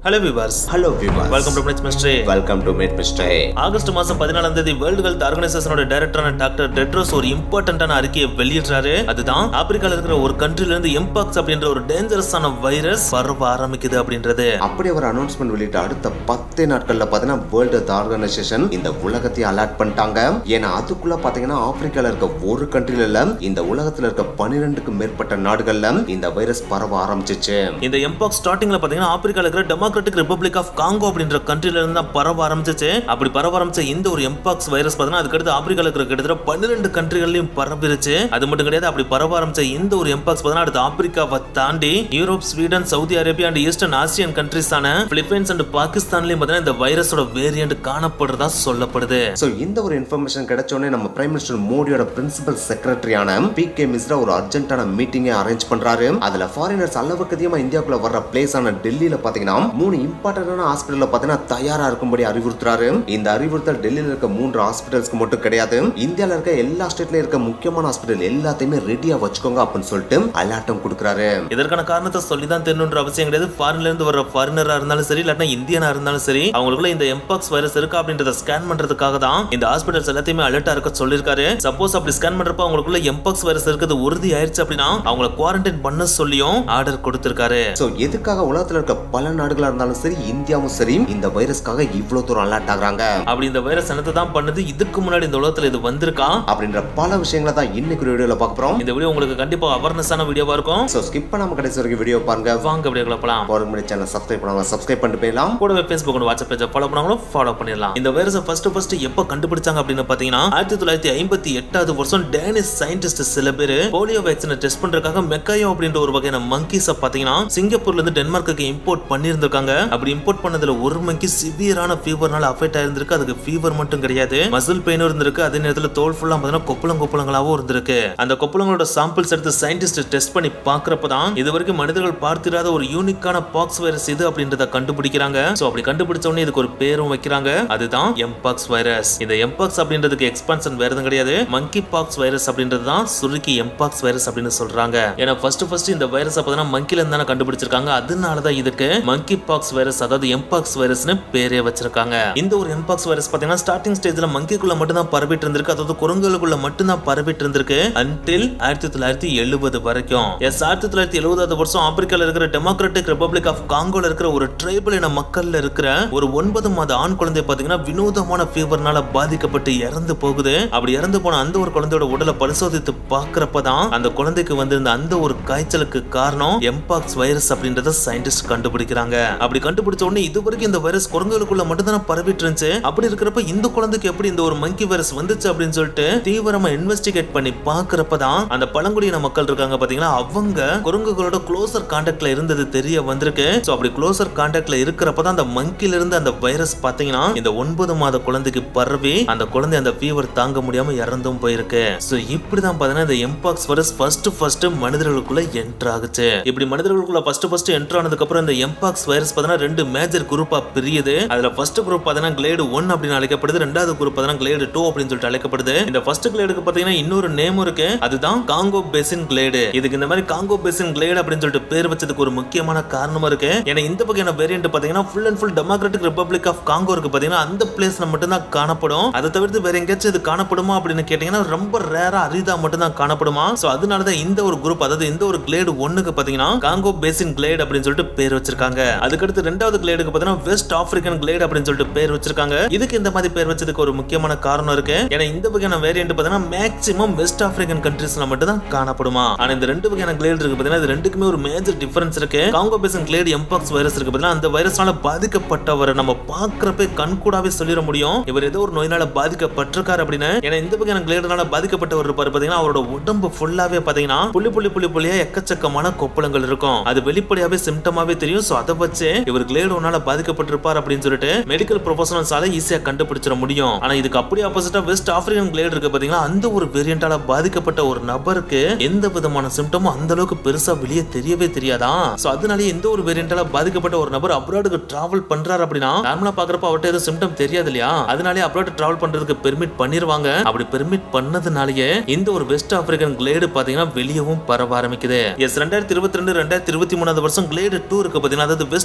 hello viewers hello viewers welcome to minutes mystery welcome to mad mister August மாசம் பதினாலாம் தேதி world health ஆர்கனைசேஷனோட டைரக்டரான டாக்டர் டெட்ரோஸ் ஒரு இம்பார்ட்டன்டான அறிக்கையை வெளியிடுறாரு அதுதான் ஆப்பிரிக்கால இருக்கிற ஒரு கண்ட்ரில இருந்து எம்பாக்ஸ் அப்படின்ற ஒரு டேஞ்சரஸான வைரஸ் பரவ ஆரம்பிக்குது அப்படின்றது அப்படி ஒரு அனௌன்ஸ்மெண்ட் வெளியிட்ட அடுத்த பத்தே நாட்கள்ல பாத்தீங்கன்னா வேர்ல்டு ஹெல்த் ஆர்கனைசேஷன் இந்த உலகத்தையும் அலர்ட் பண்ணிட்டாங்க ஏன்னா அதுக்குள்ள பாத்தீங்கன்னா ஆப்பிரிக்கால இருக்க ஒரு கண்ட்ரில இல்ல இந்த உலகத்துல இருக்க பன்னிரெண்டுக்கும் மேற்பட்ட நாடுகள்ல இந்த வைரஸ் பரவ ஆரம்பிச்சிச்சு இந்த எம்பாக்ஸ் ஸ்டார்டிங்ல பாத்தீங்கன்னா ஆப்பிரிக்கால இருக்கிற டெமோக்ராட்டிக் ரிப்பப்ளிக் ஆஃப் காங்கோ அப்படின்ற கண்ட்ரில இருந்து தான் பரவ ஆரம்பிச்சிச்சு அப்படி பரவ ஆரம்பிச்ச இந்த ஒரு எம்பாக்ஸ் வைரஸ் பாத்தீங்கன்னா அதுக்கடுத்து ஆப்பிரிக்கால இருக்கிற கிட்டத்தட்ட பன்னிரெண்டு கண்ட்ரிகள்லயும் பரவிருச்சு அது மட்டும் கிடையாது அப்படி பரவ ஆரம்பிச்ச இந்த ஒரு எம்பாக்ஸ் பாத்தீங்கன்னா அடுத்து ஆப்பிரிக்காவை தாண்டி Europe Sweden Saudi Arabia and eastern Asian கண்ட்ரிஸான பிலிப்பைன்ஸ் அண்ட் பாகிஸ்தான்லயும் பாத்தீங்கன்னா இந்த வைரஸோட வேரியன்ட் காணப்படுறதா சொல்லப்படுது சோ இந்த ஒரு இன்ஃபர்மேஷன் கிடைச்சோடனே நம்ம பிரைம் மினிஸ்டர் மோடியோட பிரின்சிபல் செக்ரட்டரியான பி கே மிஸ்ரா ஒரு அர்ஜென்ட்டான மீட்டிங்கை அரேஞ்ச் பண்றாரு அதுல ஃபாரினர்ஸ் அளவுக்கு அதிகமா இந்தியாவுக்குள்ள வர்ற பிளேஸ் ஆன டெல்லியில பாத்தீங்கன்னா மூணு இம்பார்ட்டன்டான ஹாஸ்பிட்டல்ல பாத்தீங்கன்னா தயாரா இருக்கும்படி அறிவுறுத்துறாரு இந்த அறிவுறுத்தல் டெல்லியில இருக்க மூன்று ஹாஸ்பிட்டல்ஸ்க்கு மட்டும் கிடையாது இந்தியால இருக்க எல்லா ஸ்டேட்ல இருக்க முக்கியமான ஹாஸ்பிட்டல் எல்லாத்தையுமே ரெடியா வச்சுக்கோங்க அப்படின்னு சொல்லிட்டு அலாட்டம் கொடுக்குறாரு இதற்கான காரணத்தை சொல்லி தான் தெரியணுன்ற அவசியம் கிடையாது ஃபாரின்ல இருந்து வர ஃபாரினரா இருந்தாலும் சரி இல்லாட்டா இந்தியனா இருந்தாலும் சரி அவங்களுக்குள்ள இந்த எம்பாக்ஸ் வைரஸ் இருக்கா அப்படின்றத ஸ்கேன் பண்றதுக்காக தான் இந்த ஹாஸ்பிட்டல்ஸ் எல்லாத்தையுமே அலர்ட்டா இருக்க சொல்லிருக்காரு சப்போஸ் அப்படி ஸ்கேன் பண்றப்ப அவங்களுக்குள்ள எம்பாக்ஸ் வைரஸ் இருக்குது உறுதி ஆயிருச்சு அப்படின்னா அவங்கள குவாரண்டைன் பண்ண சொல்லியும் ஆர்டர் கொடுத்திருக்காரு சோ எதுக்காக உலகத்துல இருக்க பல நாடுகளா இருந்தாலும் சரி இந்தியாவும் சரி இந்த வைரஸ்க்காக இவ்வளவு தூரம் அலர்ட் ஆகுறாங்க அப்படி இந்த வைரஸ் என்னத்தை தான் பண்ணுது இதுக்கு முன்னாடி இந்த உலகத்துல இது வந்திருக்கா அப்படின்ற பல விஷயங்களை தான் இன்னைக்கு வீடியோல பார்க்க போறோம் இந்த வீடியோ உங்களுக்கு கண்டிப்பா அவேர்னஸான வீடியோவா இருக்கும் சோ ஸ்கிப் பண்ணாம கடைசி வரைக்கும் வீடியோ பாருங்க வாங்க வீடியோக்குள்ள போலாம் போற முன்னாடி சேனல் சப்ஸ்கிரைப் பண்ணாங்க சப்ஸ்கிரைப் பண்ணிட்டு போயிடலாம் கூடவே ஃபேஸ்புக் அண்ட் வாட்ஸ்அப் பேஜை ஃபாலோ பண்ணாங்களோ ஃபாலோ பண்ணிடலாம் இந்த வைரஸை ஃபர்ஸ்ட் ஃபர்ஸ்ட் எப்போ கண்டுபிடிச்சாங்க அப்படின்னு பாத்தீங்கன்னா ஆயிரத்தி தொள்ளாயிரத்தி ஐம்பத்தி எட்டாவது வருஷம் டேனிஷ் சயின்டிஸ்ட் சில பேர் போலியோ வேக்சினை டெஸ்ட் பண்றதுக்காக மெக்காயோ அப்படின்ற ஒரு வகையான மங்கீஸை பாத்தீங்கன்னா சிங்கப்பூர்ல இருந்து டென்மார்க்கு இம்போர்ட் பண்ணியிருந்திருக்காங்க அப்படி இம்போர்ட் பண்ணதுல ஒரு மங்கி சிவியரான ஃபீவர்னால அஃபெக்ட் ஆயிருந்திருக்கு அதுக்கு ஃபீவர் மட்டும் கிடையாது மசில் பெயினும் இருந்திருக்கு அதே நேரத்தில் தோல் ஃபுல்லா பாத்தீங்கன்னா கொப்பளம் கொப்பளங்களாவும் இருந்திருக்கு அந்த கொப்பளங்களோட சாம்பிள்ஸ் எடுத்து சயின்டிஸ்ட் டெஸ்ட் பண்ணி பாக்குறப்ப தான் இது வரைக்கும் மனிதர்கள் பார்த்திராத ஒரு யூனிக்கான பாக்ஸ் வைரஸ் இது அப்படின்றத கண்டுபிடிக்கிறாங்க சோ அப்படி கண்டுபிடிச்ச உடனே இதுக்கு ஒரு பேரும் வைக்கிறாங்க அதுதான் எம்பாக்ஸ் வைரஸ் இந்த எம்பாக்ஸ் அப்படின்றதுக்கு எக்ஸ்பான்ஷன் வேற எதுவும் கிடையாது மங்கி பாக்ஸ் வைரஸ் அப்படின்றது தான் சுருக்கி எம்பாக்ஸ் வைரஸ் அப்படின்னு சொல்றாங்க ஏன்னா ஃபர்ஸ்ட் ஃபர்ஸ்ட் இந்த வைரஸ் அப்பதான் மங்கில இருந்து தானே கண்டுபிடிச்சிருக்காங்க அதனால தான் இதுக்கு மங்கி பாக்ஸ் வைரஸ் அதாவது எம்பாக்ஸ் வைரஸ்னு பேரே வச்சிருக்காங்க இந்த ஒரு எம்பாக்ஸ் வைரஸ் பாத்தீங்கன்னா ஸ்டார்டிங் ஸ்டேஜ்ல மங்கிக்குள்ள மட்டும் தான் பரவிட்டு இருந்திருக்கு அதாவது குரங்குகளுக்குள்ள மட்டும் தான் பரவிட்டு இருந்திருக்கு அன்டில் ஆயிரத்தி தொள்ளாயிரத்தி எழுபது வரைக்கும் எஸ் ஆயிரத்தி தொள்ளாயிரத்தி எழுபதாவது வருஷம் ஆப்பிரிக்கால இருக்கிற டெமோக்ராட்டிக் ரிப்பப்ளிக் ஆஃப் காங்கோல இருக்கிற ஒரு ட்ரைபல் இன மக்கள்ல இருக்கிற ஒரு ஒன்பது மாத ஆண் குழந்தை பாத்தீங்கன்னா வினோதமான ஃபீவர்னால பாதிக்கப்பட்டு இறந்து போகுது அப்படி இறந்து போன அந்த ஒரு குழந்தையோட உடலை பரிசோதித்து பார்க்கறப்ப தான் அந்த குழந்தைக்கு வந்திருந்த அந்த ஒரு காய்ச்சலுக்கு காரணம் எம்பாக்ஸ் வைரஸ் அப்படின்றத சயின்டிஸ்ட் கண்டுபிடிக்கிறாங்க அப்படி கண்டுபிடிச்ச உடனே இது வரைக்கும் இந்த வைரஸ் குரங்குகளுக்குள்ள மட்டும் தான் பரவிட்டு இருந்துச்சு அப்படி இருக்கிறப்ப இந்த குழந்தைக்கு எப்படி இந்த ஒரு மங்கி வைரஸ் வந்துச்சு அப்படின்னு சொல்லிட்டு தீவிரமா இன்வெஸ்டிகேட் பண்ணி பார்க்கறப்ப தான் அந்த பழங்குடியின மக்கள் இருக்காங்க பாத்தீங்களா அவங்க குரங்குகளோட க்ளோசர் கான்டாக்ட்ல இருந்தது தெரிய வந்திருக்கு சோ அப்படி க்ளோசர் கான்டாக்ட்ல இருக்கிறப்ப தான் அந்த மங்கில இருந்து அந்த வைரஸ் பாத்தீங்கன்னா இந்த ஒன்பது மாத குழந்தைக்கு பரவி அந்த குழந்தை அந்த ஃபீவர் தாங்க முடியாம இறந்தும் போயிருக்கு சோ இப்படிதான் பாத்தீங்கன்னா இந்த எம்பாக்ஸ் வைரஸ் ஃபர்ஸ்ட் ஃபர்ஸ்ட் மனிதர்களுக்குள்ள என்டர் ஆகுச்சு இப்படி மனிதர்களுக்குள்ள ஃபர்ஸ்ட் ஃபர்ஸ்ட் என்டர் ஆனதுக்கு அப்புறம் இந்த எம்பாக்ஸ் வைரஸ் பாத்தீங்கன்னா ரெண்டு மேஜர் குரூப்பா பிரியுது அதுல ஃபர்ஸ்ட் குரூப் பாத்தீங்கன்னா கிளேடு ஒன் அப்படின்னு அழைக்கப்படுது ரெண்டாவது குரூப் பாத்தீங்கன்னா கிளேடு டூ அப்படின்னு சொல்லிட்டு அழைக்கப்படுது இந்த ஃபர்ஸ்ட் கிளேடுக்கு பாத்தீங்கன்னா இன்னொரு நேம் இருக்கு அதுதான் காங்கோ பேசின் கிளேடு இதுக்கு இந்த மாதிரி காங்கோ பேசின் கிளேடு அப்படின்னு சொல்லிட்டு பேர் வச்சதுக்கு ஒரு முக்கியமான காரணமும் இருக்கு ஏன்னா இந்த வகையான வேரியன்ட் பாத்தீங்கன்னா full and full Democratic Republic of Congo இருக்கு பாத்தீங்கன்னா அந்த பிளேஸ்ல மட்டும் தான் காணப்படும் அதை தவிர்த்து வேற எங்கேயாச்சும் இது காணப்படுமா அப்படின்னு கேட்டீங்கன்னா ரொம்ப ரேரா அரிதா மட்டும் தான் காணப்படுமா சோ அதனால தான் இந்த ஒரு குரூப் அதாவது இந்த ஒரு கிளேடு ஒண்ணுக்கு பாத்தீங்கன்னா காங்கோ பேசின் கிளேட் அப்படின்னு சொல்லிட்டு பேர் வச்சிருக்காங்க அதுக்கடுத்து ரெண்டாவது கிளேடுக்கு பாத்தீங்கன்னா வெஸ்ட் ஆப்பிரிக்கன் கிளேட் அப்படின்னு சொல்லிட்டு பேர் வச்சிருக்காங்க இதுக்கு இந்த மாதிரி பேர் வச்சதுக்கு ஒரு முக்கியமான காரணம் இருக்கு ஏன்னா இந்த வகையான வேரியன்ட் பாத்தீங்கன்னா மேக்ஸிமம் வெஸ்ட் ஆப்பிரிக்கன் கண்ட்ரீஸ்ல மட்டும் தான் காணப்படுமா ஆனா இந்த ரெண்டு வகையான கிளேட் இருக்கு பாத்தீங்கன்னா இது ரெண்டுக்குமே ஒரு மேஜர் டிஃபரன்ஸ் இருக்கு Congo basin clade mpox virus இருக்கு பாத்தீங்கன்னா அந்த வைரஸ்னால பாதிக்கப்பட்டவரை நம்ம பாக்குறப்ப கண்கூடாவே சொல்லிட முடியும் இவர் ஏதோ ஒரு நோயினால பாதிக்கப்பட்டிருக்காரு அப்படின்னு ஏன்னா இந்த வகையான கிளேடுனால பாதிக்கப்பட்டவர் இருப்பாரு பாத்தீங்கன்னா அவரோட உடம்பு ஃபுல்லாவே பாத்தீங்கன்னா புள்ளி புள்ளி புள்ளி புள்ளியா எக்கச்சக்கமான கொப்பளங்கள் இருக்கும் அது வெளிப்படையாவே சிம்டமாவே தெரியும் சோ அதை வச்சு இவர் கிளேடு ஒன்னால பாதிக்கப்பட்டிருப்பார் அப்படின்னு சொல்லிட்டு மெடிக்கல் ப்ரொஃபஷனல்ஸால ஈஸியா கண்டுபிடிச்சிட முடியும் ஆனா இதுக்கு அப்படியே ஆப்போசிட்டா வெஸ்ட் ஆப்பிரிக்கன் கிளேட் இருக்கு பாத்தீங்கன்னா அந்த ஒரு வேரியண்டால பாதிக்கப்பட்ட ஒரு நபருக்கு எந்த விதமான சிம்டமும் அந்த அளவுக்கு பெருசா வெளியே தெரியவே தெரியாதான் சோ அதனாலே எந்த ஒரு வேரியண்டால பாதிக்கப்பட்ட ஒரு நபர் அப்ராடுக்கு டிராவல் பண்றாரு அப்படின்னா நார்மலா பாக்குறப்ப அவர்கிட்ட எதுவும் சிம்டம் தெரியாது இல்லையா அதனாலே அப்ராட் டிராவல் பண்றதுக்கு பெர்மிட் பண்ணிருவாங்க அப்படி பெர்மிட் பண்ணதுனாலயே இந்த ஒரு வெஸ்ட் ஆப்பிரிக்கன் கிளேடு பாத்தீங்கன்னா வெளியவும் பரவ ஆரம்பிக்குது எஸ் ரெண்டாயிரத்தி இருபத்தி ரெண்டு ரெண்டாயிரத்தி இருபத்தி மூணாவது வருஷம் கிளேடு டூ இருக்கு பாத்தீங்கன்னா அதாவது வெஸ்ட்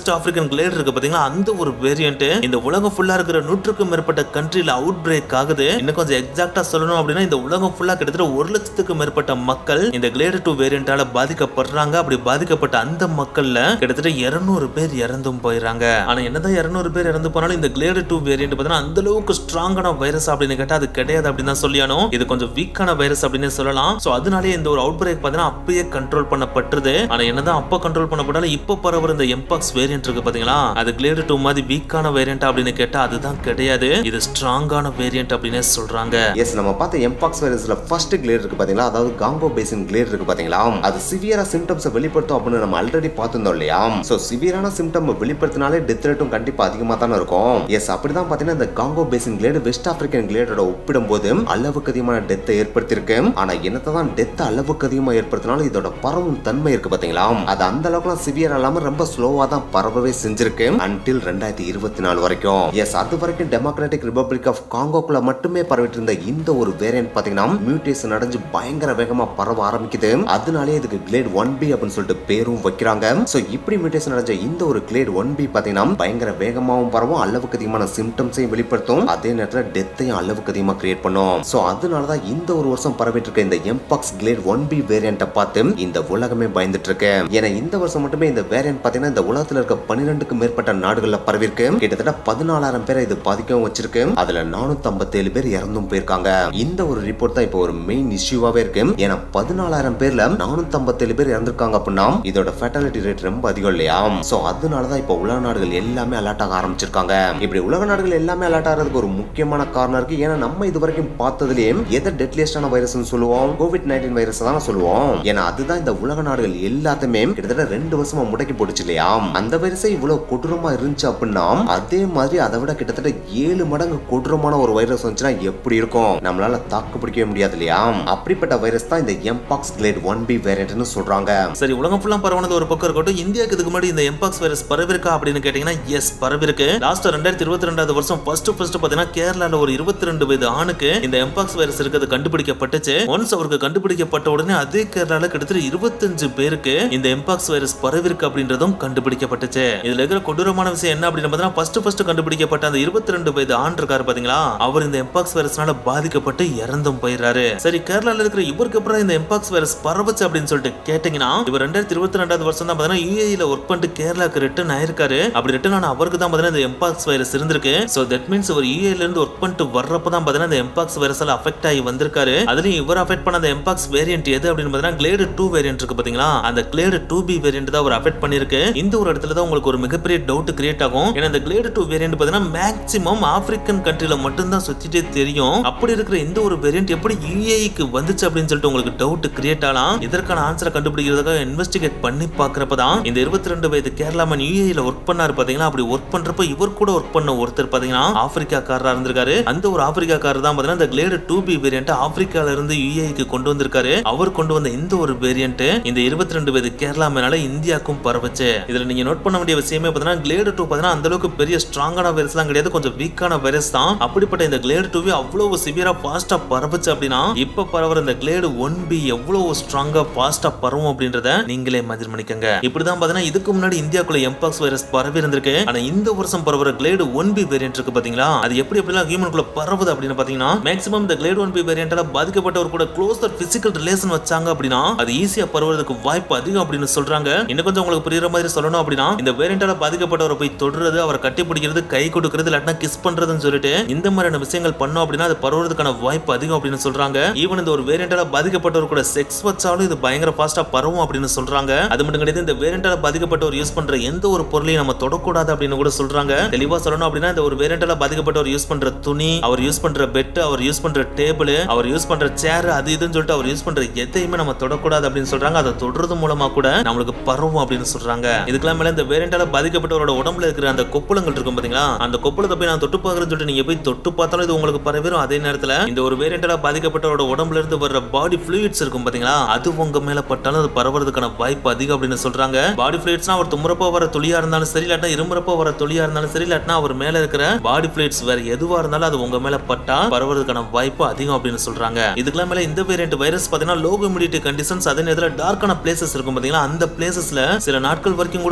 வெஸ்ட் ஆப்பிரிக்கன் கிளேட் இருக்கு பாத்தீங்களா அந்த ஒரு வேரியன்ட் இந்த உலகம் ஃபுல்லா இருக்கிற நூற்றுக்கும் மேற்பட்ட கண்ட்ரில அவுட் பிரேக் ஆகுது இன்னும் கொஞ்சம் எக்ஸாக்டா சொல்லணும் அப்படின்னா இந்த உலகம் ஃபுல்லா கிட்டத்தட்ட ஒரு லட்சத்துக்கும் மேற்பட்ட மக்கள் இந்த கிளேடு டூ வேரியண்டால பாதிக்கப்படுறாங்க அப்படி பாதிக்கப்பட்ட அந்த மக்கள்ல கிட்டத்தட்ட 200 பேர் இறந்தும் போயிடுறாங்க ஆனா என்னதான் 200 பேர் இறந்து போனாலும் இந்த கிளேடு டூ வேரியன்ட் பார்த்தீங்கன்னா அந்த அளவுக்கு ஸ்ட்ராங்கான வைரஸ் அப்படின்னு கேட்டா அது கிடையாது அப்படின்னு தான் சொல்லியானோ இது கொஞ்சம் வீக்கான வைரஸ் அப்படின்னு சொல்லலாம் சோ அதனாலே இந்த ஒரு அவுட் பிரேக் பார்த்தீங்கன்னா அப்பயே கண்ட்ரோல் பண்ணப்பட்டது ஆனா என்னதான் அப்ப கண்ட்ரோல் பண்ணப்பட்டாலும் இப்ப பரவுற இந்த எம்பாக்ஸ் வேரியன்ட் இருக்கு பாத்தீங்களா அது கிளேடு டூ மாதிரி வீக்கான வேரியன்ட் அப்படின்னு கேட்டா அதுதான் கிடையாது இது ஸ்ட்ராங்கான வேரியன்ட் அப்படின்னு சொல்றாங்க எஸ் நம்ம பார்த்த எம்பாக்ஸ் வைரஸ்ல ஃபர்ஸ்ட் கிளேட் இருக்கு பாத்தீங்களா அதாவது காங்கோ பேசின் கிளேட் இருக்கு பாத்தீங்களா அது சிவியரா சிம்டம்ஸ் வெளிப்படுத்தும் அப்படின்னு நம்ம ஆல்ரெடி பார்த்திருந்தோம் இல்லையா சோ சிவியரான சிம்டம் வெளிப்படுத்தினாலே டெத் ரேட்டும் கண்டிப்பா அதிகமா தானே இருக்கும் எஸ் அப்படிதான் பாத்தீங்கன்னா இந்த Congo basin clade west African கிளேடோட ஒப்பிடும்போது அளவுக்கு அதிகமான டெத்தை ஏற்படுத்தியிருக்கு ஆனா என்னத்தை தான் டெத் அளவுக்கு அதிகமா ஏற்படுத்தினாலும் இதோட பரவும் தன்மை இருக்கு பாத்தீங்களா அது அந்த அளவுக்குலாம் சிவியர் இல்லாம ரொம்ப ஸ்லோவா தான் பரவவே செஞ்சிருக்கு அன்டில் ரெண்டாயிரத்தி இருபத்தி நாலு வரைக்கும் எஸ் அது வரைக்கும் டெமோக்ராட்டிக் ரிபப்ளிக் ஆஃப் காங்கோக்குள்ள மட்டுமே பரவிட்டு இருந்த இந்த ஒரு வேரியன்ட் பாத்தீங்கன்னா மியூட்டேஷன் அடைஞ்சு பயங்கர வேகமா பரவ ஆரம்பிக்குது அதனாலே இதுக்கு கிளேட் ஒன் பி அப்படின்னு சொல்லிட்டு பேரும் வைக்கிறாங்க சோ இப்படி மியூட்டேஷன் அடைஞ்ச இந்த ஒரு கிளேட் ஒன் பி பாத்தீங்கன்னா பயங்கர வேகமாவும் பரவும் அளவுக்கு அதிகமான சிம்டம்ஸையும் வெளிப்படுத்தும் அதே நேரத்துல டெத்தையும் அளவுக்கு அதிகமா கிரியேட் பண்ணும் சோ அதனாலதான் இந்த ஒரு வருஷம் பரவிட்டு இருக்க இந்த எம்பாக்ஸ் கிளேட் ஒன் பி வேரியண்ட்டை பார்த்து இந்த உலகமே பயந்துட்டு இருக்கு ஏன்னா இந்த வருஷம் மட்டுமே இந்த வேரியன்ட் பாத்தீங்கன்னா இந்த உலகத்துல இருக்க பன்னிரெண்டுக்கு மேற்பட்ட நாடுகள்ல பரவிருக்கு கிட்டத்தட்ட பதினாலாயிரம் பேரை இது பாதிக்கவும் வச்சிருக்கு அதுல நானூத்தி ஐம்பத்தேழு பேர் இறந்தும் போயிருக்காங்க இந்த ஒரு ரிப்போர்ட் தான் இப்போ ஒரு மெயின் இஷ்யூவாவே இருக்கு ஏன்னா பதினாலாயிரம் பேர்ல நானூத்தி ஐம்பத்தேழு பேர் இறந்திருக்காங்க அப்படின்னா இதோட ஃபெட்டாலிட்டி ரேட் ரொம்ப அதிகம் இல்லையா சோ அதனாலதான் இப்போ உலக நாடுகள் எல்லாமே அலர்ட் ஆக ஆரம்பிச்சிருக்காங்க இப்படி உலக நாடுகள் எல்லாமே அலர்ட் ஆகிறதுக்கு ஒரு முக்கியமான காரணம் இருக்கு ஏன்னா நம்ம இது வரைக்கும் பார்த்ததுலயே எதை டெட்லியஸ்டான வைரஸ் சொல்லுவோம் கோவிட் நைன்டீன் வைரஸ் தான் சொல்லுவோம் ஏன்னா அதுதான் இந்த உலக நாடுகள் எல்லாத்தையுமே கிட்டத்தட்ட ரெண்டு வருஷமா முடக்கி போட்டுச்சு இல்லையா அந்த வைரஸே இவ்வளவு கொடூரமா இருந்துச்சு அப்படின்னா அதே மாதிரி அதை விட கிட்டத்தட்ட ஏழு மடங்கு கொடூரமான ஒரு வைரஸ் வந்துச்சுன்னா எப்படி இருக்கும் நம்மளால தாக்கு பிடிக்கவே முடியாது இல்லையா அப்படிப்பட்ட வைரஸ் தான் இந்த எம்பாக்ஸ் கிளேட் ஒன் பி வேரியன்ட்னு சொல்றாங்க சரி உலகம் ஃபுல்லா பரவனது ஒரு பக்கம் இருக்கட்டும் இந்தியாவுக்கு இதுக்கு முன்னாடி இந்த எம்பாக்ஸ் வைரஸ் பரவிருக்கா அப்படின்னு கேட்டீங்கன்னா எஸ் பரவிருக்கு லாஸ்ட் ரெண்டாயிரத்தி இருபத்தி ரெண்டாவது வருஷம் ஃபர்ஸ்ட் ஃபர்ஸ்ட் பாத்தீங்கன்னா கேரளால ஒரு இருபத்தி ரெண்டு வயது ஆணுக்கு இந்த எம்பாக்ஸ் வைரஸ் இருக்கிறது கண்டுபிடிக்கப்பட்டுச்சு ஒன்ஸ் அவருக்கு கண்டுபிடிக்கப்பட்ட உடனே அதே கேரளால கிட்டத்தட்ட இருபத்தஞ்சு பேருக்கு இந்த எம்பாக்ஸ் வைரஸ் பரவிருக்கு அப்படின்றதும் கண்டுபிடிக்கப்பட்டுச்சு இதுல இருக்கிற கொடூரமான விஷயம் என்ன அப்படின்னு பார்த்தீங்கன்னா ஃபர்ஸ்ட் ஃபர்ஸ்ட் கண்டுபிடிக்கப்பட்ட அந்த இருபத்தி ரெண்டு வயது ஆண் இருக்காரு பாத்தீங்களா அவர் இந்த எம்பாக்ஸ் வைரஸ்னால பாதிக்கப்பட்டு இறந்தும் போயிடுறாரு சரி கேரளால இருக்கிற இவருக்கு அப்புறம் இந்த எம்பாக்ஸ் வைரஸ் பரவுச்சு அப்படின்னு சொல்லிட்டு கேட்டீங்கன்னா இவர் ரெண்டாயிரத்தி இருபத்தி ரெண்டாவது வருஷம் தான் பாத்தீங்கன்னா யூஏல ஒர்க் பண்ணிட்டு கேரளாக்கு ரிட்டர்ன் ஆயிருக்காரு அப்படி ரிட்டர்ன் ஆன அவருக்கு தான் பாத்தீங்கன்னா இந்த எம்பாக்ஸ் வைரஸ் இருந்திருக்கு சோ தட் மீன்ஸ் இவர் யூஏல இருந்து ஒர்க் பண்ணிட்டு வர்றப்ப தான் பாத்தீங்கன்னா இந்த எம்பாக்ஸ் வைரஸால அஃபெக்ட் ஆகி வந்திருக்காரு அதுலயும் இவர் அஃபெக்ட் பண்ண அந்த எம்பாக்ஸ் வேரியன்ட் எது அப்படின்னு பாத்தீங்கன்னா கிளேடு டூ வேரியன்ட் இருக்கு பாத்தீங்களா அந்த கிளேடு டூ பி வேரியன்ட் தான் அவர் அஃபெக்ட் பண்ணிருக்கு இந்த ஒரு இடத்துல தான் உங்களுக்கு ஒரு மிகப்பெரிய டவுட் கிரியேட் ஆகும் ஏன்னா இந்த கிளேடு டூ வேரியன்ட் பாத்தீங்கன்னா மேக்ஸிமம் ஆப்பிரிக்கன் கண்ட்ரில மட்டும்தான் சுத்திட்டே தெரியும் அப்படி இருக்கிற இந்த ஒரு வேரியன்ட் எப்படி யூஏக்கு வந்துச்சு அப்படின்னு சொல்லிட்டு உங்களுக்கு டவுட் கிரியேட் ஆகலாம் இதற்கான ஆன்சரை கண்டுபிடிக்கிறதுக்காக இன்வெஸ்டிகேட் பண்ணி பாக்குறப்ப தான் இந்த இருபத்தி ரெண்டு வயது கேரளா மேன் யூஏல ஒர்க் பண்ணாரு பாத்தீங்களா அப்படி ஒர்க் பண்றப்ப இவர் கூட ஒர்க் பண்ண ஒருத்தர் பாத்தீங்கன்னா ஆப்பிரிக்காக்காரரா இருந்திருக்காரு அந்த ஒரு ஆப்பிரிக்காக்காரர் தான் பாத்தீங்கன்னா இந்த கிளேடு டூ பி வேரியன்ட் ஆப்பிரிக்கால இருந்து யூஏக்கு கொண்டு வந்திருக்காரு அவர் கொண்டு வந்த இந்த ஒரு வேரியன்ட் இந்த இருபத்தி ரெண்டு வயது கேரளா மேனால இந்தியாவுக்கும் பரவுச்சு இதுல நீங்க நோட் பண்ண வேண்டிய விஷயமே பாத்தீங்கன்னா கிளேடு டூ பாத்தீங்கன்னா அந்த அளவுக்கு பெரிய ஸ்ட்ராங்கான வைரஸ் எல்லாம் கிடையாது கொஞ்சம் வீக்கான வைரஸ் தான் அப்படிப்பட்ட இந்த கிளேடு டூவே அவ்வளவு சிவியரா ஃபாஸ்டா பரவுச்சு அப்படின்னா இப்ப பரவுற இந்த கிளேடு ஒன் பி எவ்வளவு ஸ்ட்ராங்கா ஃபாஸ்டா பரவும் அப்படின்றத நீங்களே மதிர் பண்ணிக்கங்க இப்படிதான் பாத்தீங்கன்னா இதுக்கு முன்னாடி இந்தியாக்குள்ள எம்பாக்ஸ் வைரஸ் பரவி இருந்திருக்கு ஆனா இந்த வருஷம் பரவுற கிளேடு ஒன் பி வேரியன்ட் இருக்கு பாத்தீங்களா அது எப்படி எப்படிலாம் ஹியூமனுக்குள்ள பரவுது அப்படின்னு பாத்தீங்கன்னா மேக்ஸிமம் இந்த கிளேடு ஒன் பி வேரியன்டால பாதிக்கப்பட்டவர் கூட க்ளோஸர் பிசிக்கல் ரிலேஷன் வச்சாங்க அப்படின்னா அது ஈஸியா பரவுறதுக்கு வாய்ப்பு அதிகம் அப்படின்னு சொல்றாங்க இன்னும் கொஞ்சம் உங்களுக்கு புரியுற மாதிரி சொல்லணும் அப்படின்னா இந்த வேரியண்டால பாதிக்கப்பட்டவரை போய் தொடுறது அவரை கட்டி பிடிக்கிறது கை கொடுக்கிறது இல்லாட்டினா கிஸ் பண்றதுன்னு சொல்லிட்டு இந்த மாதிரியான விஷயங்கள் பண்ணோம் அப்படின்னா அது பரவுறதுக்கான வாய்ப்பு அதிகம் அப்படின்னு சொல்றாங்க ஈவன் இந்த ஒரு வேரியண்டால பாதிக்கப்பட்டவர் கூட செக்ஸ் வச்சாலும் இது பயங்கர ஃபாஸ்டா பரவும் அப்படின்னு சொல்றாங்க அது மட்டும் கிடையாது இந்த வேரியண்டால பாதிக்கப்பட்டவர் யூஸ் பண்ற எந்த ஒரு பொருளையும் நம்ம தொடக்கூடாது அப்படின்னு கூட சொல்றாங்க தெளிவா சொல்லணும் அப்படின்னா இந்த ஒரு வேரியண்டால பாதிக்கப்பட்டவர் யூஸ் பண்ற துணி அவர் யூஸ் பண்ற பெட் அவர் யூஸ் பண்ற டேபிள் அவர் யூஸ் பண்ற சேர் அது இதுன்னு சொல்லிட்டு அவர் யூஸ் பண்ற எதையுமே நம்ம தொடக்கூடாது அப்படின்னு சொல்றாங்க அதை தொடுறது மூலமா கூட நம்மளுக்கு பரவும் அப்படின்னு சொல்றாங்க இதுக்கெல்லாம் மேல இந்த வேரியண்டால பாதிக்கப்பட்டவரோட உடம்புல இருக்கிற அந்த கொப்புளங்கள் இருக்கும் பாத்தீங்களா அந்த கொப்புளத்தை போய் நான் தொட்டு பாக்குறேன்னு சொல்லிட்டு நீங்க போய் தொட்டு பார்த்தாலும் இது உங்களுக்கு பரவிடும் அதே நேரத்துல இந்த ஒரு வேரியண்டால பாதிக்கப்பட்டவரோட உடம்புல இருந்து வர்ற பாடி ஃபிளூயிட்ஸ் இருக்கும் பாத்தீங்களா அது உங்க மேல பட்டாலும் அது பரவுறதுக்கான வாய்ப்பு அதிகம் அப்படின்னு சொல்றாங்க பாடி ஃபிளூயிட்ஸ்னா அவர் தும்முறப்போ வர துளியா இருந்தாலும் சரி இல்லாட்டா இருமுறப்போ வர துளியா இருந்தாலும் சரி இல்லாட்டினா அவர் மேல இருக்கிற பாடி ஃபிளூயிட்ஸ் வேற எதுவா இருந்தாலும் அது உங்க மேல பட்டா பரவுறதுக்கான வாய்ப்பு அதிகம் அப்படின்னு சொல்றாங்க இதுக்கெல்லாம் மேல இந்த வேரியன்ட் வைரஸ் பாத்தீங்கன்னா லோ ஹியூமிடிட்டி கண்டிஷன்ஸ் அதே நேரத்துல டார்க்கான பிளேசஸ் இருக்கும் பாத்தீங்களா அந்த பிளேசஸ்ல சில நாட்கள் வரைக்கும் கூட உயிர் வாழ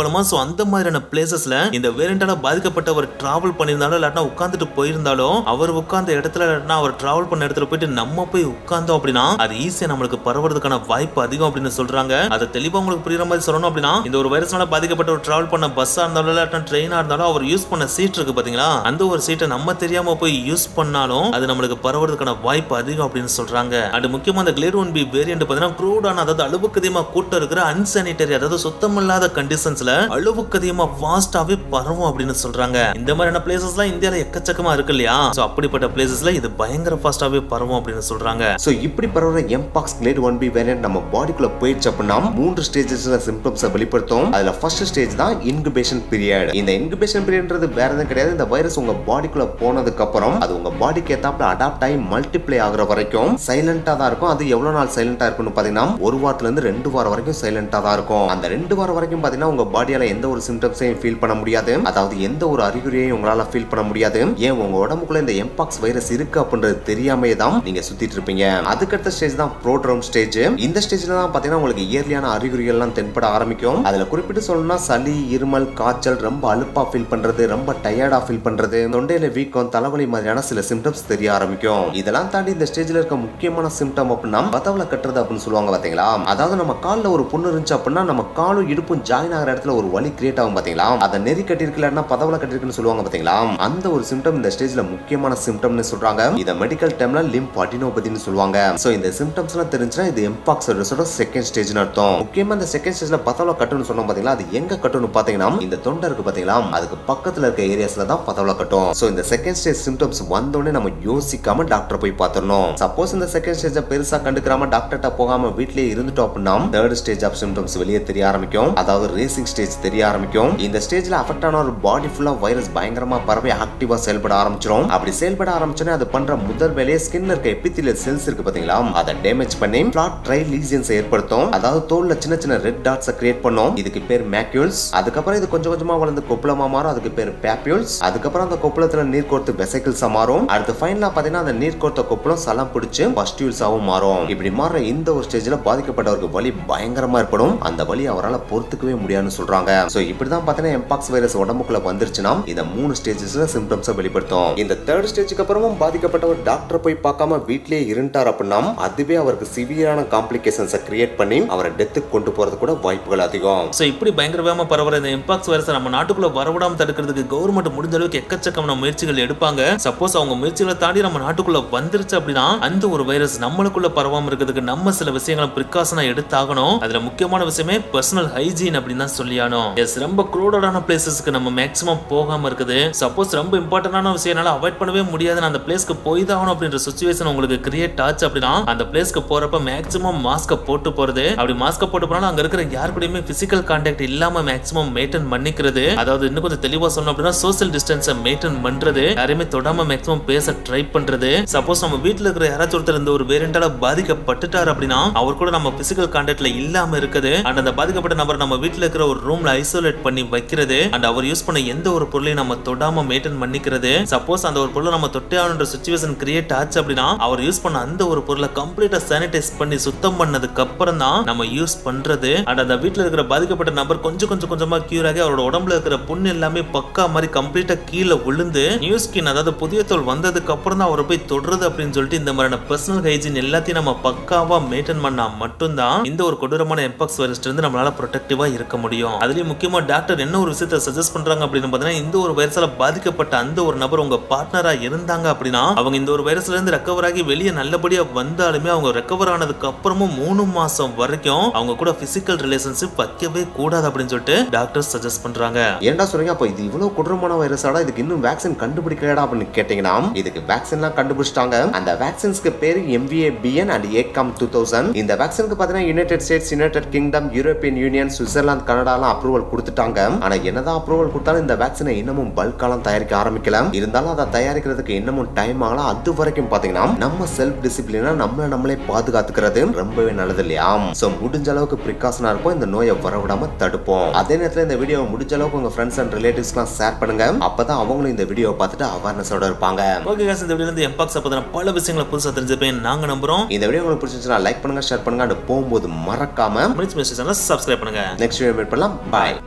போயிருப்பாலுமா சோ அந்த மாதிரியான பிளேசஸ்ல இந்த வேரியண்டால பாதிக்கப்பட்டவர் டிராவல் பண்ணியிருந்தாலும் இல்லாட்டா உட்காந்துட்டு போயிருந்தாலும் அவர் உட்கார்ந்த இடத்துல இல்லாட்டினா அவர் டிராவல் பண்ண இடத்துல போயிட்டு நம்ம போய் உட்கார்ந்தோம் அப்படின்னா அது ஈஸியா நம்மளுக்கு பரவுறதுக்கான வாய்ப்பு அதிகம் அப்படின்னு சொல்றாங்க அதை தெளிவா உங்களுக்கு புரியுற மாதிரி சொல்லணும் அப்படின்னா இந்த ஒரு வைரஸ்னால பாதிக்கப்பட்ட ஒரு டிராவல் பண்ண பஸ்ஸா இருந்தாலும் இல்லாட்டா ட்ரெயினா இருந்தாலும் அவர் யூஸ் பண்ண சீட் இருக்கு பாத்தீங்களா அந்த ஒரு சீட்டை நம்ம தெரியாம போய் யூஸ் பண்ணாலும் அது நம்மளுக்கு பரவுறதுக்கான வாய்ப்பு அதிகம் அப்படின்னு சொல்றாங்க அது முக்கியமா அந்த கிளேட் ஒன் பி வேரியன்ட் பாத்தீங்கன்னா க்ரூடான அதாவது அளவுக்கு அதிகமா கூட்டம் இருக்கிற அன்சானிட்டரி அதாவது சுத்தமில்லாத கண்டிஷன்ஸ்ல அளவுக்கு அதிகமா வாஸ்டாவே பரவும் அப்படின்னு சொல்றாங்க இந்த மாதிரியான பிளேசஸ்லாம் இந்தியால எக்கச்சக்கமா இருக்கு இல்லையா சோ அப்படிப்பட்ட பிளேசஸ்ல இது பயங்கர ஃபாஸ்டாவே பரவும் அப்படின்னு சொல்றாங்க ஸோ இப்படி பரவுற mpox clade one B variant நம்ம பாடிக்குள்ள போயிடுச்சு அப்படின்னா மூன்று ஸ்டேஜஸ்ல சிம்டம்ஸை வெளிப்படுத்தும் அதுல ஃபர்ஸ்ட் ஸ்டேஜ் தான் இன்குபேஷன் பீரியட் இந்த இன்குபேஷன் பீரியட்ன்றது வேற எதுவும் கிடையாது இந்த வைரஸ் உங்க பாடிக்குள்ள போனதுக்கு அப்புறம் அது உங்க பாடிக்கு ஏத்தாப்புல அடாப்ட் ஆகி மல்டிப்ளை ஆகுற வரைக்கும் சைலண்டா தான் இருக்கும் அது எவ்வளவு நாள் சைலண்டா இருக்கும்னு பாத்தீங்கன்னா ஒரு வாரத்துல இருந்து ரெண்டு வாரம் வரைக்கும் சைலண்டா தான் இருக்கும் அந்த ரெண்டு வாரம் வரைக்கும் பாத்தீங்கன்னா உங்க பாடியால எந்த ஒரு சிம்டம்ஸையும் ஃபீல் பண்ண முடியாது அதாவது எந்த ஒரு அறிகுறியையும் உங்களால ஃபீல் பண்ண முடியாது ஏன் உங்க உடம்புக்குள்ள இந்த எம்பாக்ஸ் வைரஸ் இருக்கு அப்படின்றது தெரியாமே தான் நீங்க சுத்திட்டு இருப்பீங்க அதுக்கடுத்த ஸ்டேஜ் தான் ப்ரோட்ரோம் ஸ்டேஜ் இந்த ஸ்டேஜ்ல தான் பாத்தீங்கன்னா உங்களுக்கு இயர்லியான அறிகுறிகள் எல்லாம் தென்பட ஆரம்பிக்கும் அதுல குறிப்பிட்டு சொல்லணும்னா சளி இருமல் காய்ச்சல் ரொம்ப அலுப்பா ஃபீல் பண்றது ரொம்ப டயர்டா ஃபீல் பண்றது தொண்டையில வீக்கம் தலைவலி மாதிரியான சில சிம்டம்ஸ் தெரிய ஆரம்பிக்கும் இதெல்லாம் தாண்டி இந்த ஸ்டேஜ்ல இருக்க முக்கியமான சிம்டம் அப்படின்னா பதவல கட்டுறது அப்படின்னு சொல்லுவாங்க பாத்தீங்களா அதாவது நம்ம கால்ல ஒரு புண்ணு இருந்துச்சு அப்படின்னா நம்ம காலும் இடுப்பும் ஜாயின் ஆகிற இடத்துல ஒரு வலி கிரியேட் ஆகும் பாத்தீங்களா அதை நெறி கட்டிருக்கலன்னா பதவல கட்டிருக்குன்னு சொல்லுவாங்க பாத்தீங்களா அந்த ஒரு சிம்டம் இந்த ஸ்டேஜ்ல முக்கியமான சிம்டம்னு சொல்றாங்க இத மெடிக்கல் டேம்ல லிம்ப் அடினோபதினு சொல்லுவாங்க சோ இந்த சிம்டம்ஸ் எல்லாம் தெரிஞ்சுன்னா இது எம்பாக்ஸ் வைரஸோட செகண்ட் ஸ்டேஜ்னு அர்த்தம் முக்கியமா இந்த செகண்ட் ஸ்டேஜ்ல பதவல கட்டுன்னு சொன்னோம் பாத்தீங்களா அது எங்க கட்டுன்னு பாத்தீங்கன்னா இந்த தொண்டை இருக்கு பாத்தீங்களா அதுக்கு பக்கத்துல இருக்க ஏரியாஸ்ல தான் பதவல கட்டும் சோ இந்த செகண்ட் ஸ்டேஜ் சிம்டம்ஸ் வந்தோடனே நம்ம யோசிக்காம டாக்டர் போய் பார்த்துடணும் சப்போஸ் இந்த செகண்ட் ஸ்டேஜ பெருசா கண்டுக்கிறாம டாக்டர்கிட்ட போகாம வீட்லயே இருந்துட்டோம் அப்படின்னா தேர்ட் ஸ்டேஜ் ஆஃப் சிம்டம்ஸ் வெளியே தெரிய ஆரம்பிக்கும் அதாவது ரேசிங் ஸ்டேஜ் தெரிய ஆரம்பிக்கும் இந்த ஸ்டேஜ்ல அஃபெக்ட் ஆன ஒரு பாடி ஃபுல்லா வைரஸ் பயங்கரமா பரவி ஆக்டிவா செயல்பட ஆரம்பிச்சிடும் அப்படி செயல்பட ஆரம்பிச்சோன்னே அது பண்ற முதல் வேலையை ஸ்கின்ல இருக்க எபித்திலியல் செல்ஸ் இருக்கு பாத்தீங்களா அதை டேமேஜ் பண்ணி பிளாட் ட்ரை லீசியன்ஸ் ஏற்படுத்தும் அதாவது தோல்ல சின்ன சின்ன ரெட் டாட்ஸ் கிரியேட் பண்ணும் இதுக்கு பேர் மேக்யூல்ஸ் அதுக்கப்புறம் இது கொஞ்சம் கொஞ்சமா வளர்ந்து கொப்பளமா மாறும் அதுக்கு பேர் பேப்யூல்ஸ் அதுக்கப்புறம் அந்த கொப்பளத்துல நீர் கோர்த்து வெசைக்கிள்ஸா மாறும் அடுத்து ஃபைனலா பாத்தீங்கன்னா அந்த நீர் கோர்த்த கொப்பளம் சலம் பிடிச்சு பஸ்டியூல்ஸாவும் மாறும் இப்படி மாறுற இந்த ஒரு ஸ்டேஜ்ல பாதிக்கப்பட்டவருக்கு வலி பயங்கரமா ஏற்படும் அந்த வலி அவரால் பொறுத்துக்கவே முடியாதுன்னு சொல்றாங்க சோ இப்படிதான் பாத்தீங்கன்னா எம்பாக்ஸ் வைரஸ் உடம்புக்குள்ள வந்துருச்சுன்னா இந்த மூணு ஸ்டேஜஸ்ல சிம்டம்ஸை வெளிப்படுத்தும் இந்த தேர்ட் ஸ்டேஜுக்கு அப்புறமும் பாதிக்கப்பட்டவர் டாக்டர் போய் பார்க்காம வீட்லயே இருண்டார் அப்படின்னா அதுவே அவருக்கு சிவியரான காம்ப்ளிகேஷன்ஸை கிரியேட் பண்ணி அவரை டெத்துக்கு கொண்டு போறது கூட வாய்ப்புகள் அதிகம் ஸோ இப்படி பயங்கர வேகமாக பரவுற இந்த இம்பாக்ஸ் வைரஸை நம்ம நாட்டுக்குள்ள வரவிடாம தடுக்கிறதுக்கு கவர்மெண்ட் முடிஞ்ச அளவுக்கு எக்கச்சக்கமான முயற்சிகள் எடுப்பாங்க சப்போஸ் அவங்க முயற்சிகளை தாண்டி நம்ம நாட்டுக்குள்ள வந்துருச்சு அப்படின்னா அந்த ஒரு வைரஸ் நம்மளுக்குள்ள பரவாம இருக்கிறதுக்கு நம்ம சில விஷயங்களை ப்ரிகாஷனா எடுத்தாகணும் அதுல முக்கியமான விஷயமே பர்சனல் ஹைஜீன் அப்படின்னு தான் சொல்லியானோம் எஸ் ரொம்ப க்ரூடடான பிளேசஸ்க்கு நம்ம மேக்ஸிமம் போகாம இருக்குது சப்போஸ் ரொம்ப இம்பார்ட்டன்டான விஷயம்னால அவாய்ட் பண்ணவே முடியாது நான் அந்த பிளேஸ்க்கு போய் தான் ஆகணும் அப்படின்ற சுச்சுவேஷன் உங்களுக்கு கிரியேட் ஆச்சு அப்படின்னா அந்த பிளேஸ்க்கு போறப்ப மேக்ஸிமம் மாஸ்க போட்டு போறது அப்படி மாஸ்க போட்டு போனாலும் அங்க இருக்கிற யார் கூடயுமே பிசிக்கல் கான்டாக்ட் இல்லாம மேக்ஸிமம் மெயின்டைன் பண்ணிக்கிறது அதாவது இன்னும் கொஞ்சம் தெளிவா சொல்லணும் அப்படின்னா சோசியல் டிஸ்டன்ஸை மெயின்டைன் பண்றது யாரையுமே தொடாம மேக்ஸிமம் பேச ட்ரை பண்றது சப்போஸ் நம்ம வீட்ல இருக்கிற யாராச்சும் ஒருத்தர் இந்த ஒரு வேரியண்டால பாதிக்கப்பட்டுட்டார் அப்படின்னா அவர் கூட நம்ம பிசிக்கல் கான்டாக்ட்ல இல்லாம இருக்குது அண்ட் அந்த பாதிக்கப்பட்ட நபர் நம்ம வீட்ல இருக்கிற ஒரு ரூம்ல ஐசோலேட் பண்ணி வைக்கிறது அண்ட் அவர் யூஸ் பண்ண எந்த ஒரு பொருளையும் நம்ம தொடாம மெயின்டைன் பண்ணிக்கிறது சப்போஸ் அந்த ஒரு பொருளை நம்ம தொட்டே ஆகணுன்ற சுச்சுவேஷன் கிரியேட் ஆச்சு அப்படின்னா அவர் யூஸ் பண்ண அந்த ஒரு பொருளை கம்ப்ளீட்டா சானிடைஸ் பண்ணி சுத்தம் பண்ணதுக்கு அப்புறம் தான் நம்ம யூஸ் பண்றது அண்ட் அந்த வீட்ல இருக்கிற பாதிக்கப்பட்ட நபர் கொஞ்சம் கொஞ்சம் கொஞ்சமா கியூர் ஆகி அவரோட உடம்புல இருக்கிற புண்ணு எல்லாமே பக்கா மாதிரி கம்ப்ளீட்டா கீழே விழுந்து நியூ ஸ்கின் அதாவது புதிய தோல் வந்ததுக்கு அப்புறம் தான் அவரை போய் தொடுறது அப்படின்னு சொல்லிட்டு இந்த மாதிரியான பர்சனல் ஹைஜீன் எல்லாத்தையும் நம்ம பக்காவா மெயின்டைன் பண்ணா மட்டும்தான் இந்த ஒரு கொடூரமான எம்பாக்ஸ் வைரஸ் இருந்து நம்மளால ப்ரொடெக்டிவா இருக்க முடியும் அதுலயும் முக்கியமா டாக்டர் என்ன ஒரு விஷயத்தை சஜஸ்ட் பண்றாங்க அப்படின்னு பார்த்தீங்கன்னா இந்த ஒரு வைரஸால பாதிக்கப்பட்ட அந்த ஒரு நபர் உங்க பார்ட்னரா இருந்தாங்க அப்படின்னா அவங்க இந்த ஒரு வைரஸ்ல இருந்து ரெக்கவர் ஆகி வெளியே நல்லபடியா வந்தாலுமே அவங்க ரெக்கவர் ஆனதுக்கு அப்புறமும் மூணு மாசம் வரைக்கும் அவங்க கூட பிசிக்கல் ரிலேஷன்ஷிப் வைக்கவே கூடாது அப்படின்னு சொல்லிட்டு டாக்டர் சஜஸ்ட் பண்றாங்க ஏன்டா சொல்றீங்க அப்ப இது இவ்வளவு கொடூரமான வைரஸாடா இதுக்கு இன்னும் வேக்சின் கண்டுபிடிக்கலடா அப்படின்னு கேட்டீங்கன்னா இதுக்கு வேக்சின்லாம் கண்டுபிடிச்சிட்டாங்க அந்த வேக்சின்ஸ்க்கு பேரு MVA BN and ACAM two thousand இந்த வேக்சினுக்கு பாத்தீங்கன்னா United States United Kingdom European Union Switzerland கனடாலாம் அப்ரூவல் கொடுத்துட்டாங்க ஆனா என்னதான் அப்ரூவல் கொடுத்தாலும் இந்த வேக்சினை இன்னமும் பல்காலாம் தயாரிக்க ஆரம்பிக்கல இருந்தாலும் அதை தயாரிக்கிறதுக்கு இன்னமும் டைம் ஆகலாம் அது வரைக்கும் பாத்தீங்கன்னா நம்ம செல்ஃப் டிசிப்ளினா நம்மள நம்மளே பாதுகாத்துக்கிறது ரொம்பவே நல்லது இல்லையா சோ முடிஞ்ச அளவுக்கு ப்ரிகாஷனா இருப்போம் இந்த நோயை வரவிடாம தடுப்போம் அதே நேரத்துல இந்த வீடியோ முடிஞ்ச அளவுக்கு உங்க ஃப்ரெண்ட்ஸ் அண்ட் ரிலேட்டிவ்ஸ்லாம் ஷேர் பண்ணுங்க அப்பதான் அவங்களும் இந்த வீடியோவை பார்த்துட்டு அவேர்னஸோட இருப்பாங்க ஓகே guys இந்த வீடியோ இருந்து எம்பாக்ஸ் பத்தின பல விஷயங்களை புதுசா தெரிஞ்சுப்பேன் நாங்க நம்புறோம் இந்த வீடியோ உங்களுக்கு பிடிச்சிருந்துச்சுன்னா லைக் பண்ணுங்க ஷேர் பண்ணுங்க அண்ட் போகும்போது மறக்காம மினிட்ஸ் மெசேஜ் சப்ஸ்கிரைப் பண்ணுங்க நெக்ஸ்ட் வீடியோ மீட் பண்ணலாம் பாய்